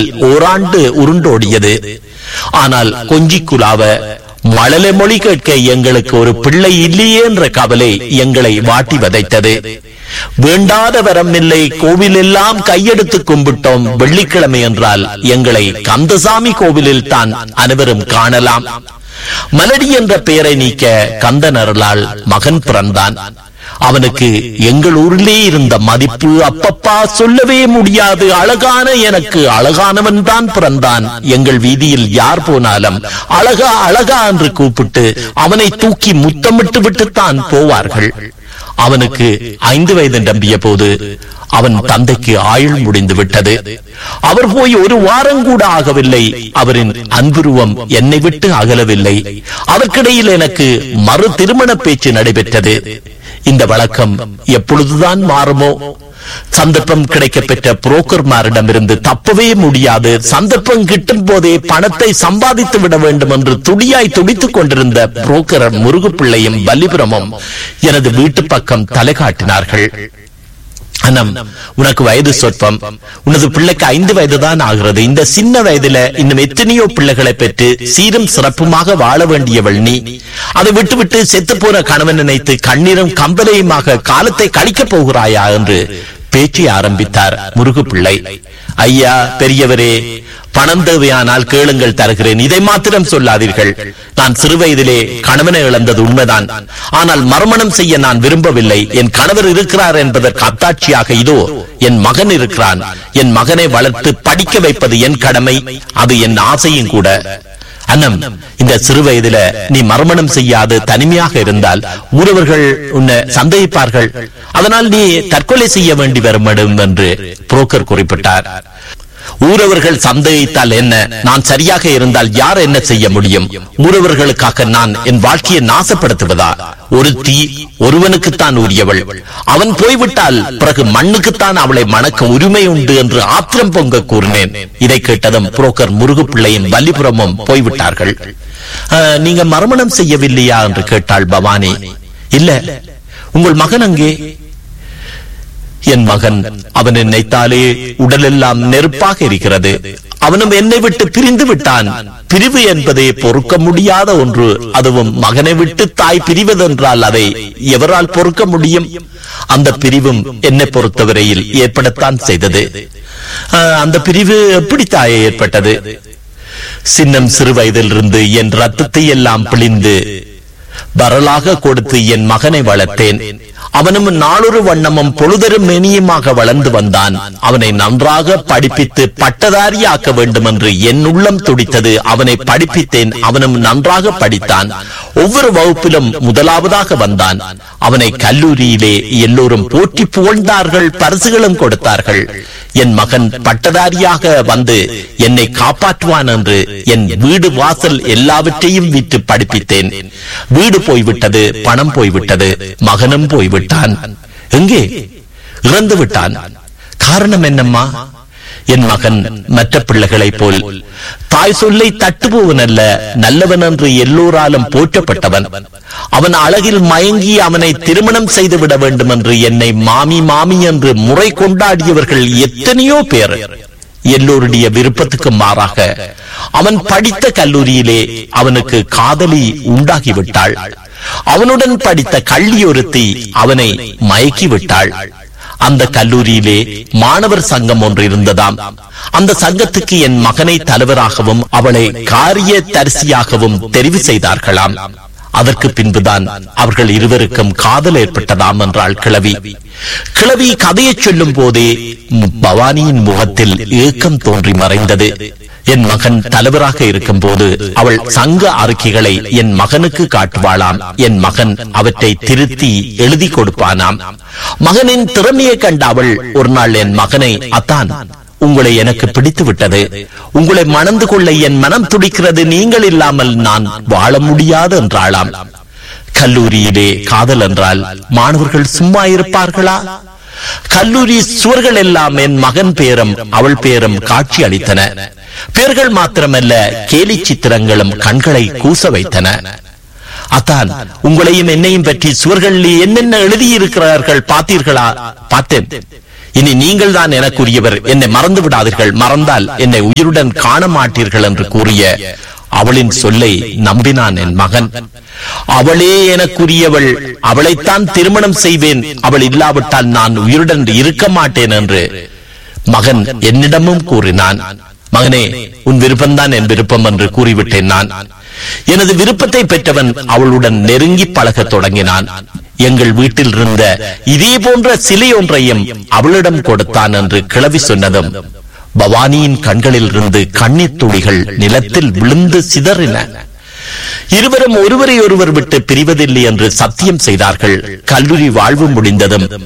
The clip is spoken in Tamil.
ஓராண்டு உருண்டோடியது ஆனால் கொஞ்சி குலாவ மழலை மொழி கேட்க எங்களுக்கு ஒரு பிள்ளை இல்லையே என்ற கவலை எங்களை வாட்டி வதைத்தது வேண்டாத வரம் இல்லை கோவில் எல்லாம் கையெடுத்து கும்பிட்டோம் வெள்ளிக்கிழமை என்றால் எங்களை கந்தசாமி கோவிலில் தான் அனைவரும் காணலாம் மலடி என்ற பெயரை நீக்க கந்தன் அருளால் மகன் பிறந்தான் அவனுக்கு எங்கள் ஊரிலே இருந்த மதிப்பு அப்பப்பா சொல்லவே முடியாது அழகான எனக்கு அழகானவன் தான் பிறந்தான் எங்கள் வீதியில் யார் போனாலும் அழகா அழகா என்று கூப்பிட்டு அவனை தூக்கி முத்தமிட்டு விட்டுத்தான் போவார்கள் அவனுக்கு ஐந்து வயது நம்பிய போது அவன் தந்தைக்கு ஆயுள் முடிந்து விட்டது அவர் போய் ஒரு வாரம் கூட ஆகவில்லை அவரின் அன்புருவம் என்னை விட்டு அகலவில்லை அவர்க்கிடையில் எனக்கு மறு திருமண பேச்சு நடைபெற்றது இந்த வழக்கம் எப்பொழுதுதான் மாறுமோ சந்தர்ப்பம் கிடைக்க பெற்ற புரோக்கர்மாரிடமிருந்து தப்பவே முடியாது சந்தர்ப்பம் கிட்டும் போதே பணத்தை சம்பாதித்து விட வேண்டும் என்று துடியாய் துடித்துக் கொண்டிருந்த புரோக்கர் முருகுப்பிள்ளையும் வல்லிபுரமும் எனது வீட்டு பக்கம் தலை காட்டினார்கள் அனம் உனக்கு வயது சொற்பம் உனது பிள்ளைக்கு ஐந்து வயது தான் ஆகிறது இந்த சின்ன வயதுல இன்னும் எத்தனையோ பிள்ளைகளை பெற்று சீரும் சிறப்புமாக வாழ வேண்டியவள் நீ அதை விட்டுவிட்டு செத்து போன கணவன் நினைத்து கண்ணீரும் கம்பலையுமாக காலத்தை கழிக்கப் போகிறாயா என்று பேச்சை ஆரம்பித்தார் முருகுப்பிள்ளை ஐயா பெரியவரே பணம் தேவையானால் கேளுங்கள் தருகிறேன் இதை மாத்திரம் சொல்லாதீர்கள் நான் சிறுவயதிலே கணவனை இழந்தது உண்மைதான் ஆனால் மறுமணம் செய்ய நான் விரும்பவில்லை என் கணவர் இருக்கிறார் என்பதற்கு அத்தாட்சியாக இதோ என் மகன் இருக்கிறான் என் மகனை வளர்த்து படிக்க வைப்பது என் கடமை அது என் ஆசையும் கூட அண்ணம் இந்த சிறு வயதுல நீ மறுமணம் செய்யாது தனிமையாக இருந்தால் ஊரவர்கள் உன்னை சந்தேகிப்பார்கள் அதனால் நீ தற்கொலை செய்ய வேண்டி வரும் என்று புரோக்கர் குறிப்பிட்டார் ஊரவர்கள் சந்தேகித்தால் என்ன நான் சரியாக இருந்தால் யார் என்ன செய்ய முடியும் ஊரவர்களுக்காக நான் என் வாழ்க்கையை நாசப்படுத்துவதா ஒரு தீ ஒருவனுக்குத்தான் உரியவள் அவன் போய்விட்டால் பிறகு மண்ணுக்குத்தான் அவளை மணக்க உரிமை உண்டு என்று ஆத்திரம் பொங்க கூறினேன் இதை கேட்டதும் புரோக்கர் முருகுப்பிள்ளையும் வல்லிபுரமும் போய்விட்டார்கள் "அஹ், நீங்க மறுமணம் செய்யவில்லையா என்று கேட்டாள் பவானி இல்ல உங்கள் மகன் அங்கே என் மகன் அவன் நினைத்தாலே உடலெல்லாம் நெருப்பாக இருக்கிறது அவனும் என்னை விட்டு பிரிந்து விட்டான் பிரிவு என்பதே பொறுக்க முடியாத ஒன்று அதுவும் மகனை விட்டு தாய் பிரிவதென்றால் அதை எவரால் பொறுக்க முடியும் அந்த பிரிவும் என்னை பொறுத்தவரையில் ஏற்படத்தான் செய்தது ஆஹ், அந்த பிரிவு எப்படி தாயே ஏற்பட்டது சின்னம் சிறு வயதிலிருந்து என் ரத்தத்தை எல்லாம் பிழிந்து வரலாக கொடுத்து என் மகனை வளர்த்தேன் அவனும் நாளொரு வண்ணமும் பொழுதரும் மெனியுமாக வளர்ந்து வந்தான் அவனை நன்றாக படிப்பித்து பட்டதாரியாக்க வேண்டும் என்று என் உள்ளம் துடித்தது அவனை படிப்பித்தேன் அவனும் நன்றாக படித்தான் ஒவ்வொரு வகுப்பிலும் முதலாவதாக வந்தான் அவனை கல்லூரியிலே எல்லோரும் போற்றி புகழ்ந்தார்கள் பரிசுகளும் கொடுத்தார்கள் என் மகன் பட்டதாரியாக வந்து என்னை காப்பாற்றுவான் என்று என் வீடு வாசல் எல்லாவற்றையும் விட்டு படிப்பித்தேன் வீடு போய்விட்டது பணம் போய்விட்டது மகனும் போய்விட்டான் எங்கே இறந்து விட்டான் காரணம் என்னம்மா என் மகன் மற்ற பிள்ளைகளைப் போல் தாய் சொல்லை தட்டுபவன் அல்ல நல்லவன் என்று எல்லோராலும் போற்றப்பட்டவன் அவன் அழகில் மயங்கி அவனை திருமணம் செய்து விட வேண்டும் என்று என்னை மாமி மாமி என்று முறை கொண்டாடியவர்கள் எத்தனையோ பேர் எல்லோருடைய விருப்பத்துக்கு மாறாக அவன் படித்த கல்லூரியிலே அவனுக்கு காதலி உண்டாகிவிட்டாள் அவனுடன் படித்த கள்ளி ஒருத்தி அவனை மயக்கி விட்டாள் அந்த கல்லூரியிலே மாணவர் சங்கம் ஒன்று இருந்ததாம் அந்த சங்கத்துக்கு என் மகனை தலைவராகவும் அவளை காரிய தரிசியாகவும் தெரிவு செய்தார்களாம் அதற்கு பின்புதான் அவர்கள் இருவருக்கும் காதல் ஏற்பட்டதாம் என்றாள் கிழவி கிழவி கதையைச் சொல்லும் போதே மு- பவானியின் முகத்தில் ஏக்கம் தோன்றி மறைந்தது என் மகன் தலைவராக இருக்கும் போது அவள் சங்க அறிக்கைகளை என் மகனுக்கு காட்டுவாளாம் என் மகன் அவற்றை திருத்தி எழுதி கொடுப்பானாம் மகனின் திறமையை கண்ட அவள் ஒரு நாள் என் மகனை அத்தான் உங்களை எனக்கு பிடித்து விட்டது உங்களை மணந்து கொள்ள என் மனம் துடிக்கிறது நீங்கள் இல்லாமல் நான் வாழ முடியாது என்றாளாம் கல்லூரியிலே காதல் என்றால் மாணவர்கள் சும்மா இருப்பார்களா கல்லூரி சுவர்கள் எல்லாம் என் மகன் பேரும் அவள் பேரும் காட்சி அளித்தன பேர்கள் மாத்திரமல்ல கேலி சித்திரங்களும் கண்களை கூச வைத்தன அத்தான் உங்களையும் என்னையும் பற்றி சுவர்களில் என்னென்ன எழுதியிருக்கிறார்கள் பார்த்தீர்களா பார்த்தேன் இனி நீங்கள் தான் எனக்குரியவர் என்னை மறந்து விடாதீர்கள் மறந்தால் என்னை உயிருடன் காண மாட்டீர்கள் என்று கூறிய அவளின் சொல்லை நம்பினான் என் மகன் அவளே எனக்குரியவள் அவளைத்தான் திருமணம் செய்வேன் அவள் இல்லாவிட்டால் நான் உயிருடன் இருக்க மாட்டேன் என்று மகன் என்னிடமும் கூறினான் மகனே உன் விருப்பம்தான் என் விருப்பம் என்று கூறிவிட்டேன் நான் எனது விருப்பத்தை பெற்றவன் அவளுடன் நெருங்கி பழகத் தொடங்கினான் எங்கள் வீட்டில் இருந்த இதே போன்ற சிலை ஒன்றையும் அவளிடம் கொடுத்தான் என்று கிளவி சொன்னதும் பவானியின் கண்களில் இருந்து கண்ணீர் துளிகள் நிலத்தில் விழுந்து சிதறின இருவரும் ஒருவரை ஒருவர் விட்டு பிரிவதில்லை என்று சத்தியம் செய்தார்கள் கல்லூரி வாழ்வு முடிந்ததும்